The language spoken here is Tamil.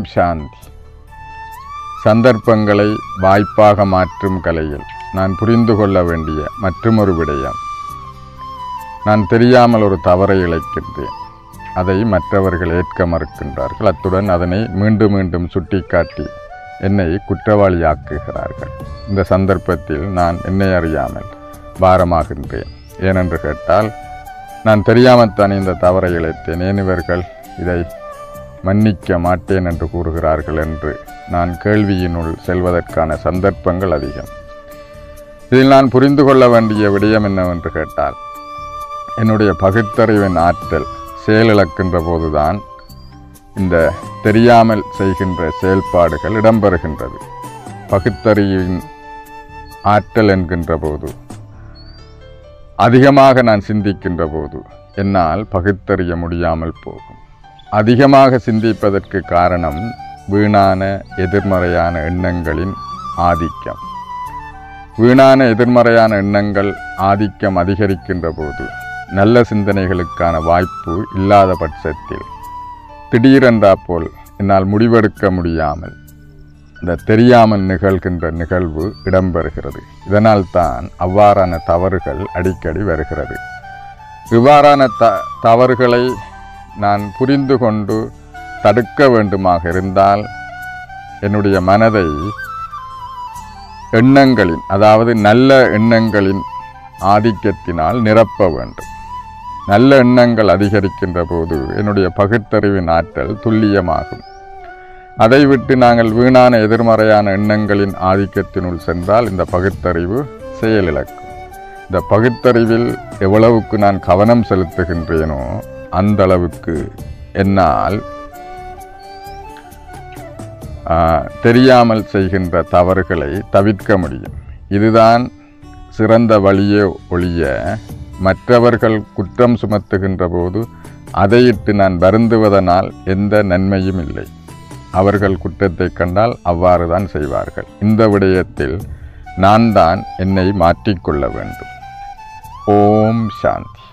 சாந்தி சந்தர்ப்பங்களை வாய்ப்பாக மாற்றும் கலையில் நான் புரிந்து கொள்ள வேண்டிய மற்றுமொரு விடயம் நான் தெரியாமல் ஒரு தவறை இழைக்கின்றேன் அதை மற்றவர்கள் ஏற்க மறுக்கின்றார்கள் அத்துடன் அதனை மீண்டும் மீண்டும் சுட்டிக்காட்டி என்னை குற்றவாளியாக்குகிறார்கள் இந்த சந்தர்ப்பத்தில் நான் என்னை அறியாமல் பாரமாகின்றேன் ஏனென்று கேட்டால் நான் தெரியாமத்தான் இந்த தவறை இழைத்தேன் ஏன் இவர்கள் இதை மன்னிக்க மாட்டேன் என்று கூறுகிறார்கள் என்று நான் கேள்வியினுள் செல்வதற்கான சந்தர்ப்பங்கள் அதிகம் இதில் நான் புரிந்து கொள்ள வேண்டிய விடயம் என்னவென்று கேட்டால் என்னுடைய பகுத்தறிவின் ஆற்றல் செயலிழக்கின்ற போதுதான் இந்த தெரியாமல் செய்கின்ற செயல்பாடுகள் இடம்பெறுகின்றது பகுத்தறிவின் ஆற்றல் என்கின்ற போது அதிகமாக நான் சிந்திக்கின்ற போது என்னால் பகுத்தறிய முடியாமல் போகும் அதிகமாக சிந்திப்பதற்கு காரணம் வீணான எதிர்மறையான எண்ணங்களின் ஆதிக்கம் வீணான எதிர்மறையான எண்ணங்கள் ஆதிக்கம் அதிகரிக்கின்ற போது நல்ல சிந்தனைகளுக்கான வாய்ப்பு இல்லாத பட்சத்தில் திடீரென்றா போல் என்னால் முடிவெடுக்க முடியாமல் இந்த தெரியாமல் நிகழ்கின்ற நிகழ்வு இடம்பெறுகிறது இதனால் தான் அவ்வாறான தவறுகள் அடிக்கடி வருகிறது இவ்வாறான த தவறுகளை நான் புரிந்து கொண்டு தடுக்க வேண்டுமாக இருந்தால் என்னுடைய மனதை எண்ணங்களின் அதாவது நல்ல எண்ணங்களின் ஆதிக்கத்தினால் நிரப்ப வேண்டும் நல்ல எண்ணங்கள் அதிகரிக்கின்ற போது என்னுடைய பகுத்தறிவின் ஆற்றல் துல்லியமாகும் அதை விட்டு நாங்கள் வீணான எதிர்மறையான எண்ணங்களின் ஆதிக்கத்தினுள் சென்றால் இந்த பகுத்தறிவு செயலிழக்கும் இந்த பகுத்தறிவில் எவ்வளவுக்கு நான் கவனம் செலுத்துகின்றேனோ அந்த அளவுக்கு என்னால் ஆ, தெரியாமல் செய்கின்ற தவறுகளை தவிர்க்க முடியும் இதுதான் சிறந்த வழியே ஒழிய மற்றவர்கள் குற்றம் சுமத்துகின்ற போது அதையிட்டு நான் வருந்துவதனால் எந்த நன்மையும் இல்லை அவர்கள் குற்றத்தை கண்டால் அவ்வாறு தான் செய்வார்கள் இந்த விடயத்தில் நான் தான் என்னை மாற்றிக்கொள்ள வேண்டும் ஓம் சாந்தி